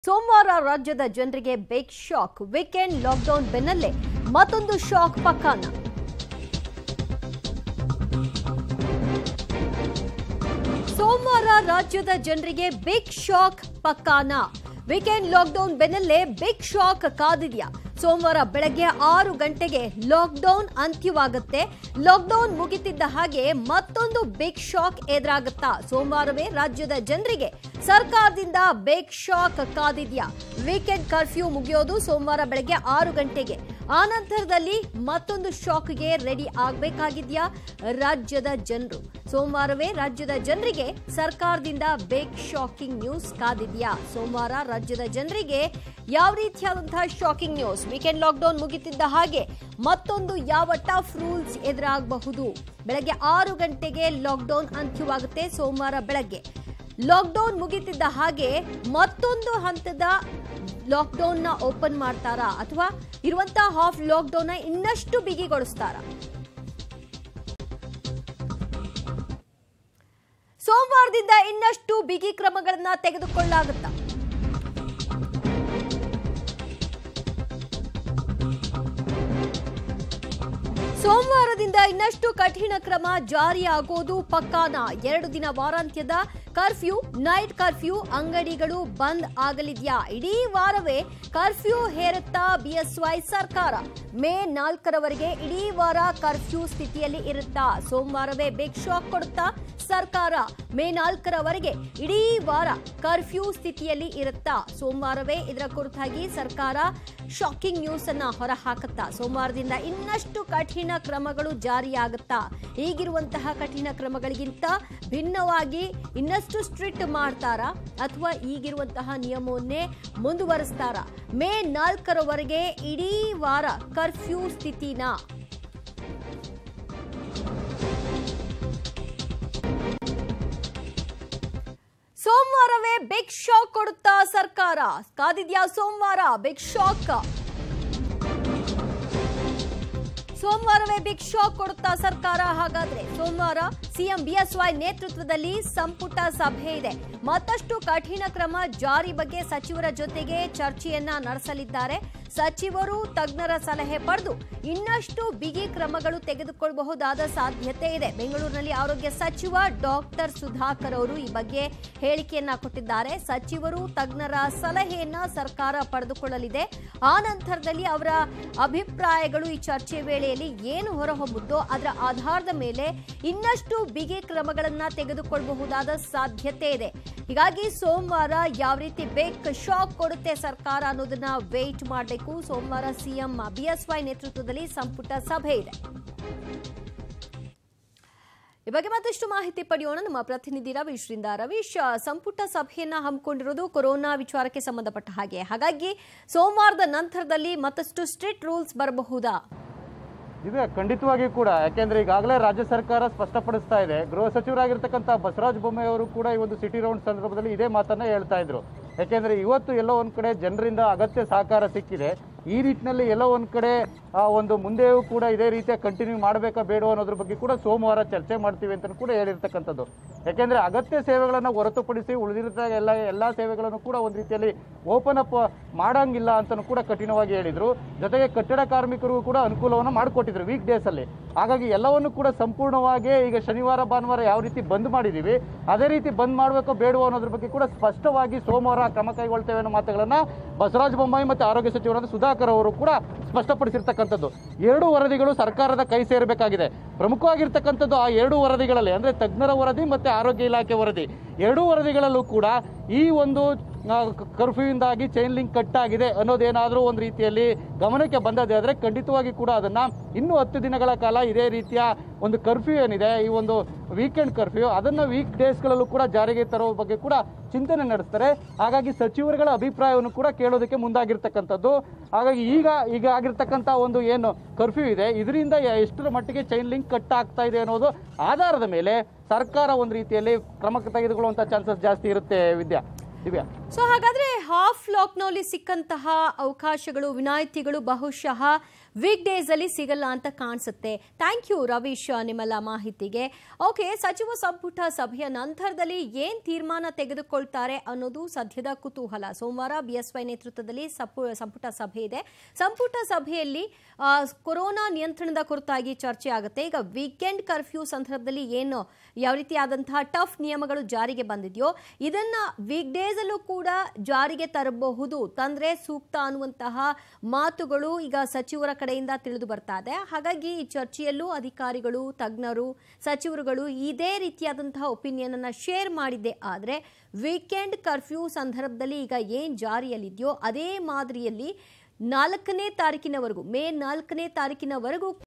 ಸೋಮವಾರ ರಾಜ್ಯದ ಜನರಿಗೆ ಬಿಗ್ ಶಾಕ್ ವೀಕೆಂಡ್ ಲಾಕ್ಡೌನ್ ಬೆನ್ನಲ್ಲೇ ಮತ್ತೊಂದು ಶಾಕ್ ಪಕ್ಕಾನ ಸೋಮವಾರ ರಾಜ್ಯದ ಜನರಿಗೆ ಬಿಗ್ ಶಾಕ್ ಪಕ್ಕಾನ ವೀಕೆಂಡ್ ಲಾಕ್ಡೌನ್ ಬೆನ್ನಲ್ಲೇ ಬಿಗ್ ಶಾಕ್ ಕಾದಿದ್ಯಾ ಸೋಮವಾರ ಬೆಳಗ್ಗೆ ಆರು ಗಂಟೆಗೆ ಲಾಕ್ಡೌನ್ ಅಂತ್ಯವಾಗುತ್ತೆ ಲಾಕ್ಡೌನ್ ಮುಗಿತಿದ್ದ ಹಾಗೆ ಮತ್ತೊಂದು ಬಿಗ್ ಶಾಕ್ ಎದುರಾಗುತ್ತಾ ಸೋಮವಾರವೇ ರಾಜ್ಯದ ಜನರಿಗೆ ಸರ್ಕಾರದಿಂದ ಬಿಗ್ ಶಾಕ್ ಕಾದಿದ್ಯಾ ವೀಕೆಂಡ್ ಕರ್ಫ್ಯೂ ಮುಗಿಯೋದು ಸೋಮವಾರ ಬೆಳಗ್ಗೆ ಆರು ಗಂಟೆಗೆ ಆ ನಂತರದಲ್ಲಿ ಮತ್ತೊಂದು ಶಾಕ್ಗೆ ರೆಡಿ ಆಗ್ಬೇಕಾಗಿದ್ಯಾ ರಾಜ್ಯದ ಜನರು ಸೋಮವಾರವೇ ರಾಜ್ಯದ ಜನರಿಗೆ ಸರ್ಕಾರದಿಂದ ಬಿಗ್ ಶಾಕಿಂಗ್ ನ್ಯೂಸ್ ಕಾದಿದ್ಯಾ ಸೋಮವಾರ ರಾಜ್ಯದ ಜನರಿಗೆ ಯಾವ ರೀತಿಯಾದಂತಹ ಶಾಕಿಂಗ್ ನ್ಯೂಸ್ ವೀಕೆಂಡ್ ಲಾಕ್ಡೌನ್ ಮುಗಿತಿದ್ದ ಹಾಗೆ ಮತ್ತೊಂದು ಯಾವ ಟಫ್ ರೂಲ್ಸ್ ಎದುರಾಗಬಹುದು ಬೆಳಗ್ಗೆ ಆರು ಗಂಟೆಗೆ ಲಾಕ್ಡೌನ್ ಅಂತ್ಯವಾಗುತ್ತೆ ಸೋಮವಾರ ಬೆಳಗ್ಗೆ ಲಾಕ್ಡೌನ್ ಮುಗಿತಿದ್ದ ಹಾಗೆ ಮತ್ತೊಂದು ಹಂತದ ಲಾಕ್ಡೌನ್ ನ ಓಪನ್ ಮಾಡ್ತಾರಾ ಅಥವಾ ಇರುವಂತಹ ಹಾಫ್ ಲಾಕ್ಡೌನ್ ನ ಇನ್ನಷ್ಟು ಬಿಗಿಗೊಳಿಸ್ತಾರಾ ಸೋಮವಾರದಿಂದ ಇನ್ನಷ್ಟು ಬಿಗಿ ಕ್ರಮಗಳನ್ನ ತೆಗೆದುಕೊಳ್ಳಲಾಗುತ್ತಾ ಸೋಮವಾರದಿಂದ ಇನ್ನಷ್ಟು ಕಠಿಣ ಕ್ರಮ ಜಾರಿಯಾಗೋದು ಪಕ್ಕಾನ ಎರಡು ದಿನ ವಾರಾಂತ್ಯದ ಕರ್ಫ್ಯೂ ನೈಟ್ ಕರ್ಫ್ಯೂ ಅಂಗಡಿಗಳು ಬಂದ್ ಆಗಲಿದ್ಯಾ ಇಡೀ ವಾರವೇ ಕರ್ಫ್ಯೂ ಹೇರುತ್ತಾ ಬಿಎಸ್ವೈ ಸರ್ಕಾರ ಮೇ ನಾಲ್ಕರವರೆಗೆ ಇಡೀ ವಾರ ಕರ್ಫ್ಯೂ ಸ್ಥಿತಿಯಲ್ಲಿ ಇರುತ್ತಾ ಸೋಮವಾರವೇ ಬಿಗ್ ಶಾಕ್ ಕೊಡುತ್ತಾ ಸರ್ಕಾರ ಮೇ ನಾಲ್ಕರವರೆಗೆ ಇಡೀ ವಾರ ಕರ್ಫ್ಯೂ ಸ್ಥಿತಿಯಲ್ಲಿ ಇರುತ್ತಾ ಸೋಮವಾರವೇ ಇದರ ಕುರಿತಾಗಿ ಸರ್ಕಾರ ಶಾಕಿಂಗ್ ನ್ಯೂಸ್ ಅನ್ನ ಹೊರಹಾಕುತ್ತಾ ಸೋಮವಾರದಿಂದ ಇನ್ನಷ್ಟು ಕಠಿಣ ಕ್ರಮಗಳು ಜಾರಿಯಾಗುತ್ತಾ ಈಗಿರುವಂತಹ ಕಠಿಣ ಕ್ರಮಗಳಿಗಿಂತ ಭಿನ್ನವಾಗಿ ಇನ್ನಷ್ಟು ಸ್ಟ್ರಿಕ್ಟ್ ಮಾಡ್ತಾರಾ ಅಥವಾ ಈಗಿರುವಂತಹ ನಿಯಮವನ್ನೇ ಮುಂದುವರಿಸ್ತಾರಾ ಮೇ ನಾಲ್ಕರವರೆಗೆ ಇಡೀ ವಾರ ಕರ್ಫ್ಯೂ ಸ್ಥಿತಿನ ಸೋಮವಾರವೇ ಬಿಗ್ ಶಾಕ್ ಕೊಡುತ್ತಾ ಸರ್ಕಾರ ಕಾದಿದ್ಯಾ ಸೋಮವಾರ ಬಿಗ್ ಶಾಕ್ ಸೋಮವಾರವೇ ಬಿಗ್ ಶಾಕ್ ಕೊಡುತ್ತಾ ಸರ್ಕಾರ ಹಾಗಾದ್ರೆ ಸೋಮವಾರ ಸಿಎಂ ಬಿಎಸ್ವೈ ನೇತೃತ್ವದಲ್ಲಿ ಸಂಪುಟ ಸಭೆ ಇದೆ ಮತ್ತಷ್ಟು ಕಠಿಣ ಕ್ರಮ ಜಾರಿ ಬಗ್ಗೆ ಸಚಿವರ ಜೊತೆಗೆ ಚರ್ಚೆಯನ್ನ ನಡೆಸಲಿದ್ದಾರೆ ಸಚಿವರು ತಜ್ಞರ ಸಲಹೆ ಪಡೆದು ಇನ್ನಷ್ಟು ಬಿಗಿ ಕ್ರಮಗಳು ತೆಗೆದುಕೊಳ್ಳಬಹುದಾದ ಸಾಧ್ಯತೆ ಇದೆ ಬೆಂಗಳೂರಿನಲ್ಲಿ ಆರೋಗ್ಯ ಸಚಿವ ಡಾಕ್ಟರ್ ಸುಧಾಕರ್ ಅವರು ಈ ಬಗ್ಗೆ ಹೇಳಿಕೆಯನ್ನ ಕೊಟ್ಟಿದ್ದಾರೆ ಸಚಿವರು ತಜ್ಞರ ಸಲಹೆಯನ್ನ ಸರ್ಕಾರ ಪಡೆದುಕೊಳ್ಳಲಿದೆ ಆ ನಂತರದಲ್ಲಿ ಅವರ ಅಭಿಪ್ರಾಯಗಳು ಈ ಚರ್ಚೆ ವೇಳೆಯಲ್ಲಿ ಏನು ಹೊರಹೊಮ್ಮುತ್ತೋ ಅದರ ಆಧಾರದ ಮೇಲೆ ಇನ್ನಷ್ಟು ಬಿಗಿ ಕ್ರಮಗಳನ್ನ ತೆಗೆದುಕೊಳ್ಳಬಹುದಾದ ಸಾಧ್ಯತೆ ಇದೆ ಹೀಗಾಗಿ ಸೋಮವಾರ ಯಾವ ರೀತಿ ಬೇಕ್ ಶಾಕ್ ಕೊಡುತ್ತೆ ಸರ್ಕಾರ ಅನ್ನೋದನ್ನ ವೇಟ್ ಮಾಡಬೇಕು ಸೋಮವಾರ ಸಿಎಂ ಬಿಎಸ್ವೈ ನೇತೃತ್ವದಲ್ಲಿ ಸಂಪುಟ ಸಭೆ ಇದೆ ಈ ಬಗ್ಗೆ ಮತ್ತಷ್ಟು ಮಾಹಿತಿ ಪಡೆಯೋಣ ನಮ್ಮ ಪ್ರತಿನಿಧಿ ರವೀಶ್ರಿಂದ ರವೀಶ್ ಸಂಪುಟ ಸಭೆಯನ್ನ ಹಮ್ಮಿಕೊಂಡಿರೋದು ಕೊರೋನಾ ವಿಚಾರಕ್ಕೆ ಸಂಬಂಧಪಟ್ಟ ಹಾಗೆ ಹಾಗಾಗಿ ಸೋಮವಾರದ ನಂತರದಲ್ಲಿ ಮತ್ತಷ್ಟು ಸ್ಟ್ರಿಕ್ಟ್ ರೂಲ್ಸ್ ಬರಬಹುದಾ ಇದೆ ಖಂಡಿತವಾಗಿಯೂ ಕೂಡ ಯಾಕೆಂದ್ರೆ ಈಗಾಗಲೇ ರಾಜ್ಯ ಸರ್ಕಾರ ಸ್ಪಷ್ಟಪಡಿಸ್ತಾ ಇದೆ ಗೃಹ ಸಚಿವರಾಗಿರ್ತಕ್ಕಂಥ ಬಸವರಾಜ ಬೊಮ್ಮಾಯಿ ಅವರು ಕೂಡ ಈ ಒಂದು ಸಿಟಿ ರೌಂಡ್ ಸಂದರ್ಭದಲ್ಲಿ ಇದೇ ಮಾತನ್ನ ಹೇಳ್ತಾ ಇದ್ರು ಯಾಕೆಂದ್ರೆ ಇವತ್ತು ಎಲ್ಲೋ ಒಂದ್ ಕಡೆ ಜನರಿಂದ ಅಗತ್ಯ ಸಹಕಾರ ಸಿಕ್ಕಿದೆ ಈ ನಿಟ್ಟಿನಲ್ಲಿ ಎಲ್ಲೋ ಒಂದ್ ಕಡೆ ಆ ಒಂದು ಮುಂದೆಯೂ ಕೂಡ ಇದೇ ರೀತಿಯ ಕಂಟಿನ್ಯೂ ಮಾಡಬೇಕಾ ಬೇಡ ಅನ್ನೋದ್ರ ಬಗ್ಗೆ ಕೂಡ ಸೋಮವಾರ ಚರ್ಚೆ ಮಾಡ್ತೀವಿ ಅಂತ ಕೂಡ ಹೇಳಿರ್ತಕ್ಕಂಥದ್ದು ಯಾಕೆಂದ್ರೆ ಅಗತ್ಯ ಸೇವೆಗಳನ್ನು ಹೊರತುಪಡಿಸಿ ಉಳಿದಿರ್ತ ಎಲ್ಲ ಎಲ್ಲಾ ಸೇವೆಗಳನ್ನು ಕೂಡ ಒಂದು ರೀತಿಯಲ್ಲಿ ಓಪನ್ ಅಪ್ ಮಾಡಂಗಿಲ್ಲ ಅಂತಲೂ ಕೂಡ ಕಠಿಣವಾಗಿ ಹೇಳಿದ್ರು ಜೊತೆಗೆ ಕಟ್ಟಡ ಕಾರ್ಮಿಕರಿಗೂ ಕೂಡ ಅನುಕೂಲವನ್ನು ಮಾಡಿಕೊಟ್ಟಿದ್ರು ವೀಕ್ ಡೇಸ್ ಅಲ್ಲಿ ಹಾಗಾಗಿ ಎಲ್ಲವನ್ನು ಕೂಡ ಸಂಪೂರ್ಣವಾಗಿ ಈಗ ಶನಿವಾರ ಭಾನುವಾರ ಯಾವ ರೀತಿ ಬಂದ್ ಮಾಡಿದೀವಿ ಅದೇ ರೀತಿ ಬಂದ್ ಮಾಡಬೇಕೋ ಬೇಡವೋ ಅನ್ನೋದ್ರ ಬಗ್ಗೆ ಕೂಡ ಸ್ಪಷ್ಟವಾಗಿ ಸೋಮವಾರ ಕ್ರಮ ಕೈಗೊಳ್ತೇವೆ ಅನ್ನೋ ಮಾತುಗಳನ್ನ ಬಸವರಾಜ ಬೊಮ್ಮಾಯಿ ಮತ್ತು ಆರೋಗ್ಯ ಸಚಿವರಾದ ಸುಧಾಕರ್ ಅವರು ಕೂಡ ಸ್ಪಷ್ಟಪಡಿಸಿರ್ತಕ್ಕಂಥದ್ದು ಎರಡು ವರದಿಗಳು ಸರ್ಕಾರದ ಕೈ ಸೇರಬೇಕಾಗಿದೆ ಪ್ರಮುಖವಾಗಿರ್ತಕ್ಕಂಥದ್ದು ಆ ಎರಡು ವರದಿಗಳಲ್ಲಿ ಅಂದ್ರೆ ತಜ್ಞರ ವರದಿ ಮತ್ತೆ ಆರೋಗ್ಯ ಇಲಾಖೆ ವರದಿ ಎರಡೂ ವರದಿಗಳಲ್ಲೂ ಕೂಡ ಈ ಒಂದು ಕರ್ಫ್ಯೂಯಿಂದಾಗಿ ಚೈನ್ ಲಿಂಕ್ ಕಟ್ ಆಗಿದೆ ಅನ್ನೋದೇನಾದರೂ ಒಂದು ರೀತಿಯಲ್ಲಿ ಗಮನಕ್ಕೆ ಬಂದದೇ ಆದರೆ ಖಂಡಿತವಾಗಿ ಕೂಡ ಅದನ್ನ ಇನ್ನೂ ಹತ್ತು ದಿನಗಳ ಕಾಲ ಇದೇ ರೀತಿಯ ಒಂದು ಕರ್ಫ್ಯೂ ಏನಿದೆ ಈ ಒಂದು ವೀಕೆಂಡ್ ಕರ್ಫ್ಯೂ ಅದನ್ನ ವೀಕ್ ಡೇಸ್ಗಳಲ್ಲೂ ಕೂಡ ಜಾರಿಗೆ ತರೋ ಬಗ್ಗೆ ಕೂಡ ಚಿಂತನೆ ನಡೆಸ್ತಾರೆ ಹಾಗಾಗಿ ಸಚಿವರುಗಳ ಅಭಿಪ್ರಾಯವನ್ನು ಕೂಡ ಕೇಳೋದಕ್ಕೆ ಮುಂದಾಗಿರ್ತಕ್ಕಂಥದ್ದು ಹಾಗಾಗಿ ಈಗ ಈಗ ಆಗಿರ್ತಕ್ಕಂಥ ಒಂದು ಏನು ಕರ್ಫ್ಯೂ ಇದೆ ಇದರಿಂದ ಎಷ್ಟರ ಮಟ್ಟಿಗೆ ಚೈನ್ ಲಿಂಕ್ ಕಟ್ ಆಗ್ತಾ ಇದೆ ಅನ್ನೋದು ಆಧಾರದ ಮೇಲೆ ಸರ್ಕಾರ ಒಂದು ರೀತಿಯಲ್ಲಿ ಕ್ರಮ ತೆಗೆದುಕೊಳ್ಳುವಂಥ ಚಾನ್ಸಸ್ ಜಾಸ್ತಿ ಇರುತ್ತೆ ವಿದ್ಯಾ ದಿವ್ಯಾ ಸೊ ಹಾಗಾದ್ರೆ ಹಾಫ್ ಲಾಕ್ನಲ್ಲಿ ಸಿಕ್ಕಂತಹ ಅವಕಾಶಗಳು ವಿನಾಯಿತಿಗಳು ಬಹುಶಃ ವೀಕ್ ಡೇಸ್ ಅಲ್ಲಿ ಸಿಗಲ್ಲ ಅಂತ ಕಾಣಿಸುತ್ತೆ ಥ್ಯಾಂಕ್ ಯು ರವೀಶ್ ನಿಮ್ಮೆಲ್ಲ ಮಾಹಿತಿಗೆ ಓಕೆ ಸಚಿವ ಸಂಪುಟ ಸಭೆಯ ನಂತರದಲ್ಲಿ ಏನ್ ತೀರ್ಮಾನ ತೆಗೆದುಕೊಳ್ತಾರೆ ಅನ್ನೋದು ಸದ್ಯದ ಕುತೂಹಲ ಸೋಮವಾರ ಬಿಎಸ್ವೈ ನೇತೃತ್ವದಲ್ಲಿ ಸಪು- ಸಂಪುಟ ಸಭೆ ಇದೆ ಸಂಪುಟ ಸಭೆಯಲ್ಲಿ ಆ, ಕೊರೋನಾ ನಿಯಂತ್ರಣದ ಕುರಿತಾಗಿ ಚರ್ಚೆ ಆಗುತ್ತೆ ಈಗ ವೀಕೆಂಡ್ ಕರ್ಫ್ಯೂ ಸಂದರ್ಭದಲ್ಲಿ ಏನು ಯಾವ ರೀತಿಯಾದಂತಹ ಟಫ್ ನಿಯಮಗಳು ಜಾರಿಗೆ ಬಂದಿದೆಯೋ ಇದನ್ನ ವೀಕ್ ಡೇಸ್ ಅಲ್ಲೂ ಕೂಡ ಜಾರಿಗೆ ತರಬಹುದು ತಂದ್ರೆ ಸೂಕ್ತ ಅನ್ನುವಂತಹ ಮಾತುಗಳು ಈಗ ಸಚಿವರ ಕಡೆಯಿಂದ ತಿಳಿದು ಬರ್ತಾ ಇದೆ ಹಾಗಾಗಿ ಈ ಚರ್ಚೆಯಲ್ಲೂ ಅಧಿಕಾರಿಗಳು ತಜ್ಞರು ಸಚಿವರುಗಳು ಇದೇ ರೀತಿಯಾದಂತಹ ಒಪಿನಿಯನ್ ಅನ್ನ ಶೇರ್ ಮಾಡಿದ್ದೆ ಆದ್ರೆ ವೀಕೆಂಡ್ ಕರ್ಫ್ಯೂ ಸಂದರ್ಭದಲ್ಲಿ ಈಗ ಏನ್ ಜಾರಿಯಲ್ಲಿದೆಯೋ ಅದೇ ಮಾದರಿಯಲ್ಲಿ ನಾಲ್ಕನೇ ತಾರೀಕಿನವರೆಗೂ ಮೇ ನಾಲ್ಕನೇ ತಾರೀಕಿನವರೆಗೂ